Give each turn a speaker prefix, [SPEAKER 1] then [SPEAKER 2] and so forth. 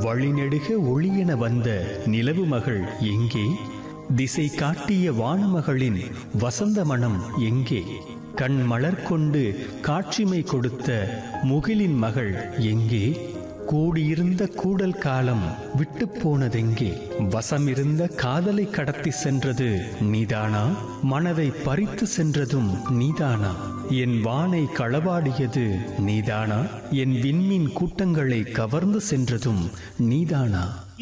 [SPEAKER 1] வழிநெடுக ஒளியென வந்த நிலவு மகள் எங்கே திசை காட்டிய வானமகளின் வசந்த மனம் எங்கே கண் மலர் கொண்டு காட்சிமை கொடுத்த முகிலின் மகள் எங்கே கூடியிருந்த கூடல் காலம் விட்டு போனதெங்கே வசமிருந்த காதலை கடத்தி சென்றது நீதானா மனதை பறித்து சென்றதும் நீதானா என் வானை களவாடியது நீதானா என் விண்மீன் கூட்டங்களை கவர்ந்து சென்றதும் நீதானா